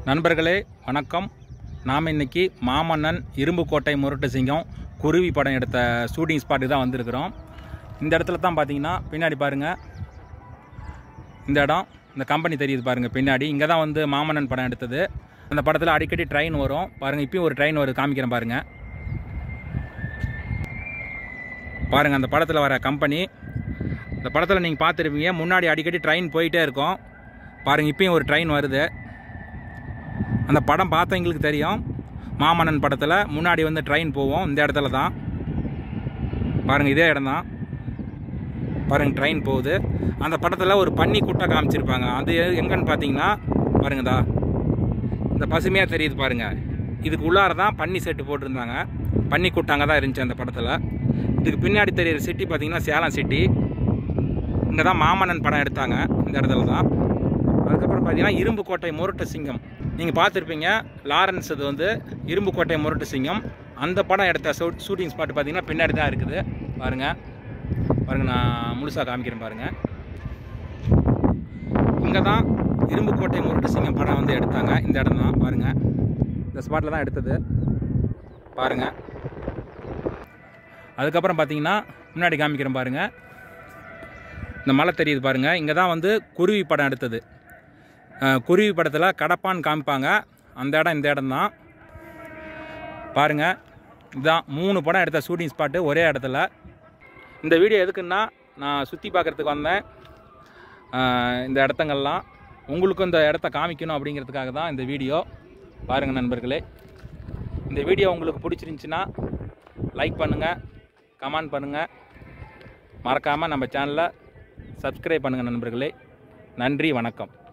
நண்பர்களே வணக்கம் நாம் இன்னைக்கு மாமன்னன் இரும்புக்கோட்டை முரட்டு சிங்கம் குருவி படம் எடுத்த ஷூட்டிங் ஸ்பாட்டுக்கு தான் வந்திருக்கிறோம் இந்த இடத்துல தான் பார்த்தீங்கன்னா பின்னாடி பாருங்கள் இந்த இடம் இந்த கம்பெனி தெரியுது பாருங்கள் பின்னாடி இங்கே தான் வந்து மாமன்னன் படம் எடுத்தது அந்த படத்தில் அடிக்கடி ட்ரெயின் வரும் பாருங்கள் இப்பயும் ஒரு ட்ரெயின் வருது காமிக்கிறேன் பாருங்கள் பாருங்கள் அந்த படத்தில் வர கம்பெனி இந்த படத்தில் நீங்கள் பார்த்துருப்பீங்க முன்னாடி அடிக்கடி ட்ரெயின் போயிட்டே இருக்கும் பாருங்கள் இப்பயும் ஒரு ட்ரெயின் வருது அந்த படம் பார்த்தவங்களுக்கு தெரியும் மாமன்னன் படத்தில் முன்னாடி வந்து ட்ரெயின் போவோம் இந்த இடத்துல தான் பாருங்கள் இதே இடம் தான் பாருங்கள் ட்ரெயின் போகுது அந்த படத்தில் ஒரு பன்னி குட்டை காமிச்சிருப்பாங்க அது எங்கன்னு பார்த்தீங்கன்னா பாருங்கதா இந்த பசுமையாக தெரியுது பாருங்கள் இதுக்கு உள்ளார தான் பன்னி செட்டு போட்டிருந்தாங்க பன்னி குட்டாங்க தான் இருந்துச்சு அந்த படத்தில் இதுக்கு பின்னாடி தெரியிற சிட்டி பார்த்தீங்கன்னா சேலம் சிட்டி இங்கே தான் மாமன்னன் படம் எடுத்தாங்க இந்த இடத்துல தான் அதுக்கப்புறம் பார்த்தீங்கன்னா இரும்புக்கோட்டை முரட்டு சிங்கம் நீங்கள் பார்த்துருப்பீங்க லாரன்ஸ் இது வந்து இரும்புக்கோட்டை முரட்டு சிங்கம் அந்த படம் எடுத்த ஷூட் ஷூட்டிங் ஸ்பாட் பார்த்தீங்கன்னா பின்னாடி தான் இருக்குது பாருங்கள் பாருங்கள் நான் முழுசாக காமிக்கிறேன் பாருங்கள் இங்கே தான் இரும்புக்கோட்டை முரட்டு சிங்கம் படம் வந்து எடுத்தாங்க இந்த இடம் தான் பாருங்கள் இந்த ஸ்பாட்டில் தான் எடுத்தது பாருங்கள் அதுக்கப்புறம் பார்த்தீங்கன்னா முன்னாடி காமிக்கிறேன் பாருங்கள் இந்த மலை தெரியுது பாருங்கள் இங்கே தான் வந்து குருவி படம் எடுத்தது அஹ், குருவி படத்தில் கடப்பான்னு காமிப்பாங்க அந்த இடம் இந்த இடம் தான் பாருங்கள் இதுதான் மூணு படம் எடுத்த ஷூட்டிங் ஸ்பாட்டு ஒரே இடத்துல இந்த வீடியோ எதுக்குன்னா நான் சுற்றி பார்க்குறதுக்கு வந்தேன் அஹ், இந்த இடத்தங்கள்லாம் உங்களுக்கும் இந்த இடத்த காமிக்கணும் அப்படிங்கிறதுக்காக தான் இந்த வீடியோ பாருங்கள் நண்பர்களே இந்த வீடியோ உங்களுக்கு பிடிச்சிருந்துச்சின்னா லைக் பண்ணுங்கள் கமெண்ட் பண்ணுங்கள் மறக்காமல் நம்ம சேனலை சப்ஸ்கிரைப் பண்ணுங்கள் நண்பர்களே நன்றி வணக்கம்